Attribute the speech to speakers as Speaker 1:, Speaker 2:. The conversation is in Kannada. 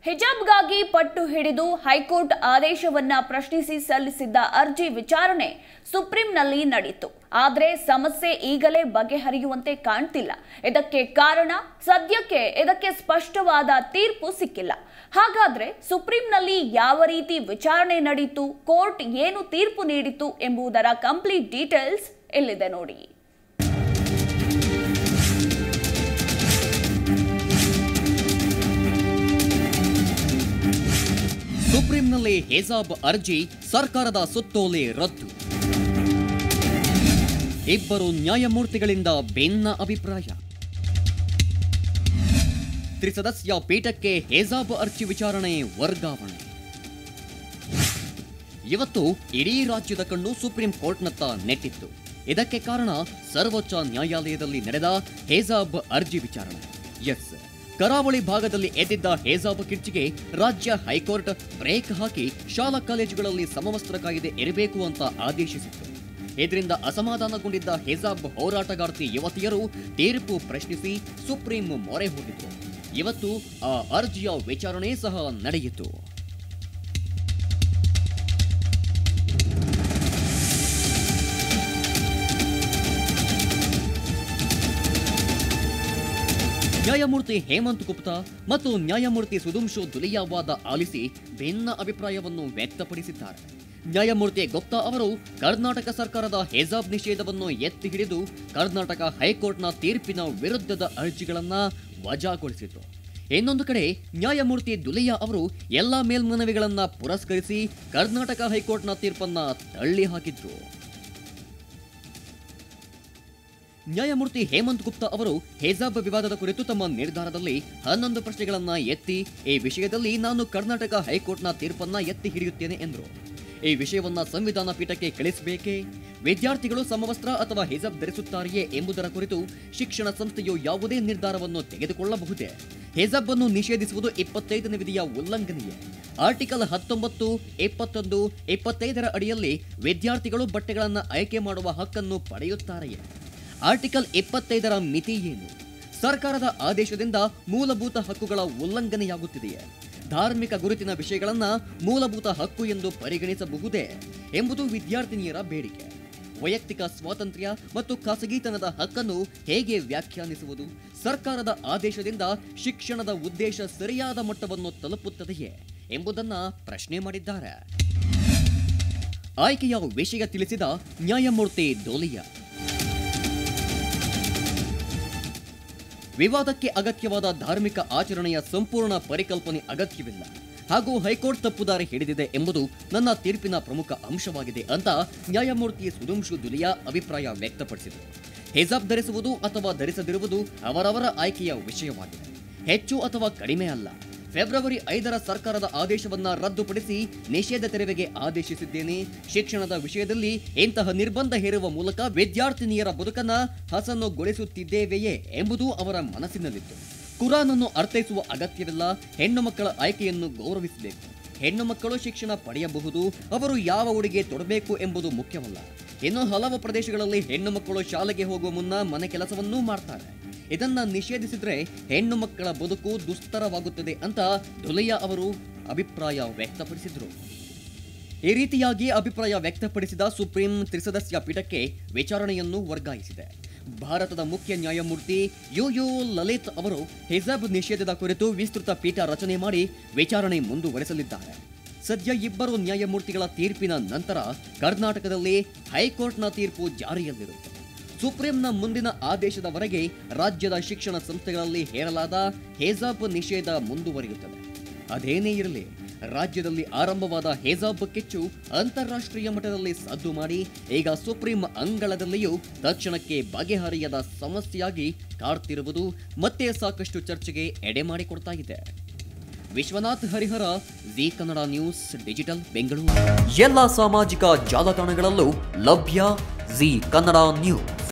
Speaker 1: ಹಿಜಾಬ್ಗಾಗಿ ಪಟ್ಟು ಹಿಡಿದು ಹೈಕೋರ್ಟ್ ಆದೇಶವನ್ನ ಪ್ರಶ್ನಿಸಿ ಸಲ್ಲಿಸಿದ್ದ ಅರ್ಜಿ ವಿಚಾರಣೆ ಸುಪ್ರೀಂನಲ್ಲಿ ನಡೆಯಿತು ಆದರೆ ಸಮಸ್ಯೆ ಈಗಲೇ ಬಗೆಹರಿಯುವಂತೆ ಕಾಣ್ತಿಲ್ಲ ಇದಕ್ಕೆ ಕಾರಣ ಸದ್ಯಕ್ಕೆ ಇದಕ್ಕೆ ಸ್ಪಷ್ಟವಾದ ತೀರ್ಪು ಸಿಕ್ಕಿಲ್ಲ ಹಾಗಾದ್ರೆ ಸುಪ್ರೀಂನಲ್ಲಿ ಯಾವ ರೀತಿ ವಿಚಾರಣೆ ನಡೆಯಿತು ಕೋರ್ಟ್ ಏನು ತೀರ್ಪು ನೀಡಿತು ಎಂಬುದರ ಕಂಪ್ಲೀಟ್ ಡೀಟೇಲ್ಸ್ ಇಲ್ಲಿದೆ ನೋಡಿ
Speaker 2: ಸುಪ್ರೀಂನಲ್ಲಿ ಹೇಜಾಬ್ ಅರ್ಜಿ ಸರ್ಕಾರದ ಸುತ್ತೋಲೆ ರದ್ದು ಇಬ್ಬರು ನ್ಯಾಯಮೂರ್ತಿಗಳಿಂದ ಭಿನ್ನ ಅಭಿಪ್ರಾಯ ತ್ರಿಸದಸ್ಯ ಪೀಠಕ್ಕೆ ಹೇಜಾಬ್ ಅರ್ಜಿ ವಿಚಾರಣೆ ವರ್ಗಾವಣೆ ಇವತ್ತು ಇಡೀ ರಾಜ್ಯದ ಕಣ್ಣು ಸುಪ್ರೀಂ ಕೋರ್ಟ್ನತ್ತ ನೆಟ್ಟಿತ್ತು ಇದಕ್ಕೆ ಕಾರಣ ಸರ್ವೋಚ್ಚ ನ್ಯಾಯಾಲಯದಲ್ಲಿ ನಡೆದ ಹೇಜಾಬ್ ಅರ್ಜಿ ವಿಚಾರಣೆ ಎಸ್ ಕರಾವಳಿ ಭಾಗದಲ್ಲಿ ಎದ್ದಿದ್ದ ಹೇಜಾಬ್ ಕಿರ್ಚಿಗೆ ರಾಜ್ಯ ಹೈಕೋರ್ಟ್ ಬ್ರೇಕ್ ಹಾಕಿ ಶಾಲಾ ಕಾಲೇಜುಗಳಲ್ಲಿ ಸಮವಸ್ತ್ರ ಕಾಯ್ದೆ ಇರಬೇಕು ಅಂತ ಆದೇಶಿಸಿತ್ತು ಇದರಿಂದ ಅಸಮಾಧಾನಗೊಂಡಿದ್ದ ಹೇಜಾಬ್ ಹೋರಾಟಗಾರ್ತಿ ಯುವತಿಯರು ತೀರ್ಪು ಪ್ರಶ್ನಿಸಿ ಸುಪ್ರೀಂ ಮೊರೆ ಹೋಗಿದ್ರು ಇವತ್ತು ಆ ಅರ್ಜಿಯ ವಿಚಾರಣೆ ಸಹ ನಡೆಯಿತು ನ್ಯಾಯಮೂರ್ತಿ ಹೇಮಂತ್ ಗುಪ್ತಾ ಮತ್ತು ನ್ಯಾಯಮೂರ್ತಿ ಸುಧುಂಶು ದುಲಿಯಾ ವಾದ ಆಲಿಸಿ ಭಿನ್ನ ಅಭಿಪ್ರಾಯವನ್ನು ವ್ಯಕ್ತಪಡಿಸಿದ್ದಾರೆ ನ್ಯಾಯಮೂರ್ತಿ ಗುಪ್ತಾ ಅವರು ಕರ್ನಾಟಕ ಸರ್ಕಾರದ ಹೇಜಾಬ್ ನಿಷೇಧವನ್ನು ಎತ್ತಿ ಹಿಡಿದು ಕರ್ನಾಟಕ ಹೈಕೋರ್ಟ್ನ ತೀರ್ಪಿನ ವಿರುದ್ಧದ ಅರ್ಜಿಗಳನ್ನ ವಜಾಗೊಳಿಸಿದ್ರು ಇನ್ನೊಂದು ಕಡೆ ನ್ಯಾಯಮೂರ್ತಿ ದುಲಿಯಾ ಅವರು ಎಲ್ಲಾ ಮೇಲ್ಮನವಿಗಳನ್ನ ಪುರಸ್ಕರಿಸಿ ಕರ್ನಾಟಕ ಹೈಕೋರ್ಟ್ನ ತೀರ್ಪನ್ನ ತಳ್ಳಿ ಹಾಕಿದ್ರು ನ್ಯಾಯಮೂರ್ತಿ ಹೇಮಂತ್ ಗುಪ್ತಾ ಅವರು ಹೇಜಾಬ್ ವಿವಾದದ ಕುರಿತು ತಮ್ಮ ನಿರ್ಧಾರದಲ್ಲಿ ಹನ್ನೊಂದು ಪ್ರಶ್ನೆಗಳನ್ನ ಎತ್ತಿ ಈ ವಿಷಯದಲ್ಲಿ ನಾನು ಕರ್ನಾಟಕ ಹೈಕೋರ್ಟ್ನ ತೀರ್ಪನ್ನ ಎತ್ತಿ ಹಿಡಿಯುತ್ತೇನೆ ಎಂದರು ಈ ವಿಷಯವನ್ನ ಸಂವಿಧಾನ ಪೀಠಕ್ಕೆ ಕಳಿಸಬೇಕೇ ವಿದ್ಯಾರ್ಥಿಗಳು ಸಮವಸ್ತ್ರ ಅಥವಾ ಹಿಜಾಬ್ ಧರಿಸುತ್ತಾರೆಯೇ ಎಂಬುದರ ಕುರಿತು ಶಿಕ್ಷಣ ಸಂಸ್ಥೆಯು ಯಾವುದೇ ನಿರ್ಧಾರವನ್ನು ತೆಗೆದುಕೊಳ್ಳಬಹುದೇ ಹಿಜಾಬ್ ಅನ್ನು ನಿಷೇಧಿಸುವುದು ಇಪ್ಪತ್ತೈದನೇ ವಿಧಿಯ ಉಲ್ಲಂಘನೆಯೇ ಆರ್ಟಿಕಲ್ ಹತ್ತೊಂಬತ್ತು ಇಪ್ಪತ್ತೊಂದು ಇಪ್ಪತ್ತೈದರ ಅಡಿಯಲ್ಲಿ ವಿದ್ಯಾರ್ಥಿಗಳು ಬಟ್ಟೆಗಳನ್ನು ಆಯ್ಕೆ ಮಾಡುವ ಹಕ್ಕನ್ನು ಪಡೆಯುತ್ತಾರೆಯೇ ಆರ್ಟಿಕಲ್ ಇಪ್ಪತ್ತೈದರ ಮಿತಿ ಏನು ಸರ್ಕಾರದ ಆದೇಶದಿಂದ ಮೂಲಭೂತ ಹಕ್ಕುಗಳ ಉಲ್ಲಂಘನೆಯಾಗುತ್ತಿದೆಯೇ ಧಾರ್ಮಿಕ ಗುರುತಿನ ವಿಷಯಗಳನ್ನ ಮೂಲಭೂತ ಹಕ್ಕು ಎಂದು ಪರಿಗಣಿಸಬಹುದೇ ಎಂಬುದು ವಿದ್ಯಾರ್ಥಿನಿಯರ ಬೇಡಿಕೆ ವೈಯಕ್ತಿಕ ಸ್ವಾತಂತ್ರ್ಯ ಮತ್ತು ಖಾಸಗಿತನದ ಹಕ್ಕನ್ನು ಹೇಗೆ ವ್ಯಾಖ್ಯಾನಿಸುವುದು ಸರ್ಕಾರದ ಆದೇಶದಿಂದ ಶಿಕ್ಷಣದ ಉದ್ದೇಶ ಸರಿಯಾದ ಮಟ್ಟವನ್ನು ತಲುಪುತ್ತದೆಯೇ ಎಂಬುದನ್ನ ಪ್ರಶ್ನೆ ಮಾಡಿದ್ದಾರೆ ಆಯ್ಕೆಯ ವಿಷಯ ತಿಳಿಸಿದ ನ್ಯಾಯಮೂರ್ತಿ ದೋಲಿಯಾ ವಿವಾದಕ್ಕೆ ಅಗತ್ಯವಾದ ಧಾರ್ಮಿಕ ಆಚರಣೆಯ ಸಂಪೂರ್ಣ ಪರಿಕಲ್ಪನೆ ಅಗತ್ಯವಿಲ್ಲ ಹಾಗೂ ಹೈಕೋರ್ಟ್ ತಪ್ಪುದಾರಿ ಹಿಡಿದಿದೆ ಎಂಬುದು ನನ್ನ ತೀರ್ಪಿನ ಪ್ರಮುಖ ಅಂಶವಾಗಿದೆ ಅಂತ ನ್ಯಾಯಮೂರ್ತಿ ಸುಧುಂಶು ದುಲಿಯಾ ಅಭಿಪ್ರಾಯ ವ್ಯಕ್ತಪಡಿಸಿದರು ಹಿಜಾಬ್ ಧರಿಸುವುದು ಅಥವಾ ಧರಿಸದಿರುವುದು ಅವರವರ ಆಯ್ಕೆಯ ವಿಷಯವಾಗಿದೆ ಹೆಚ್ಚು ಅಥವಾ ಕಡಿಮೆ ಅಲ್ಲ ಫೆಬ್ರವರಿ ಐದರ ಸರ್ಕಾರದ ಆದೇಶವನ್ನ ರದ್ದುಪಡಿಸಿ ನಿಷೇಧ ತೆರವಿಗೆ ಆದೇಶಿಸಿದ್ದೇನೆ ಶಿಕ್ಷಣದ ವಿಷಯದಲ್ಲಿ ಇಂತಹ ನಿರ್ಬಂಧ ಹೇರುವ ಮೂಲಕ ವಿದ್ಯಾರ್ಥಿನಿಯರ ಬದುಕನ್ನ ಹಸನುಗೊಳಿಸುತ್ತಿದ್ದೇವೆಯೇ ಎಂಬುದು ಅವರ ಮನಸ್ಸಿನಲ್ಲಿತ್ತು ಕುರಾನ್ ಅನ್ನು ಅರ್ಥೈಸುವ ಅಗತ್ಯವಿಲ್ಲ ಹೆಣ್ಣು ಮಕ್ಕಳ ಆಯ್ಕೆಯನ್ನು ಗೌರವಿಸಬೇಕು ಹೆಣ್ಣು ಮಕ್ಕಳು ಶಿಕ್ಷಣ ಪಡೆಯಬಹುದು ಅವರು ಯಾವ ಉಡುಗೆ ತೊಡಬೇಕು ಎಂಬುದು ಮುಖ್ಯವಲ್ಲ ಇನ್ನು ಹಲವು ಪ್ರದೇಶಗಳಲ್ಲಿ ಹೆಣ್ಣು ಮಕ್ಕಳು ಶಾಲೆಗೆ ಹೋಗುವ ಮುನ್ನ ಮನೆ ಕೆಲಸವನ್ನೂ ಮಾಡ್ತಾರೆ ಇದನ್ನ ನಿಷೇಧಿಸಿದ್ರೆ ಹೆಣ್ಣು ಮಕ್ಕಳ ಬದುಕು ದುಸ್ತರವಾಗುತ್ತದೆ ಅಂತ ದುಲಯ್ಯ ಅವರು ಅಭಿಪ್ರಾಯ ವ್ಯಕ್ತಪಡಿಸಿದ್ರು ಈ ರೀತಿಯಾಗಿ ಅಭಿಪ್ರಾಯ ವ್ಯಕ್ತಪಡಿಸಿದ ಸುಪ್ರೀಂ ತ್ರಿಸದಸ್ಯ ಪೀಠಕ್ಕೆ ವಿಚಾರಣೆಯನ್ನು ವರ್ಗಾಯಿಸಿದೆ ಭಾರತದ ಮುಖ್ಯ ನ್ಯಾಯಮೂರ್ತಿ ಯು ಯು ಲಲಿತ್ ಅವರು ಹಿಜಾಬ್ ನಿಷೇಧದ ಕುರಿತು ವಿಸ್ತೃತ ಪೀಠ ರಚನೆ ಮಾಡಿ ವಿಚಾರಣೆ ಮುಂದುವರೆಸಲಿದ್ದಾರೆ ಸದ್ಯ ಇಬ್ಬರು ನ್ಯಾಯಮೂರ್ತಿಗಳ ತೀರ್ಪಿನ ನಂತರ ಕರ್ನಾಟಕದಲ್ಲಿ ಹೈಕೋರ್ಟ್ನ ತೀರ್ಪು ಜಾರಿಯಲ್ಲಿರುತ್ತೆ ಸುಪ್ರೀಂನ ಮುಂದಿನ ಆದೇಶದವರೆಗೆ ರಾಜ್ಯದ ಶಿಕ್ಷಣ ಸಂಸ್ಥೆಗಳಲ್ಲಿ ಹೇರಲಾದ ಹೇಜಾಬ್ ನಿಷೇಧ ಮುಂದುವರಿಯುತ್ತದೆ ಅದೇನೇ ಇರಲಿ ರಾಜ್ಯದಲ್ಲಿ ಆರಂಭವಾದ ಹೇಜಾಬ್ ಕಿಚ್ಚು ಅಂತಾರಾಷ್ಟ್ರೀಯ ಮಟ್ಟದಲ್ಲಿ ಸದ್ದು ಮಾಡಿ ಈಗ ಸುಪ್ರೀಂ ಅಂಗಳದಲ್ಲಿಯೂ ತಕ್ಷಣಕ್ಕೆ ಬಗೆಹರಿಯದ ಸಮಸ್ಯೆಯಾಗಿ ಕಾಡ್ತಿರುವುದು ಮತ್ತೆ ಸಾಕಷ್ಟು ಚರ್ಚೆಗೆ ಎಡೆ ಮಾಡಿಕೊಡ್ತಾ ಇದೆ Vishwanath Harihara Zee Kannada news digital Bengaluru ಎಲ್ಲ ಸಾಮಾಜಿಕ ಜಾಲತಾಣಗಳಲ್ಲೂ ಲಭ್ಯ ಜಿ ಕನ್ನಡ ನ್ಯೂಸ್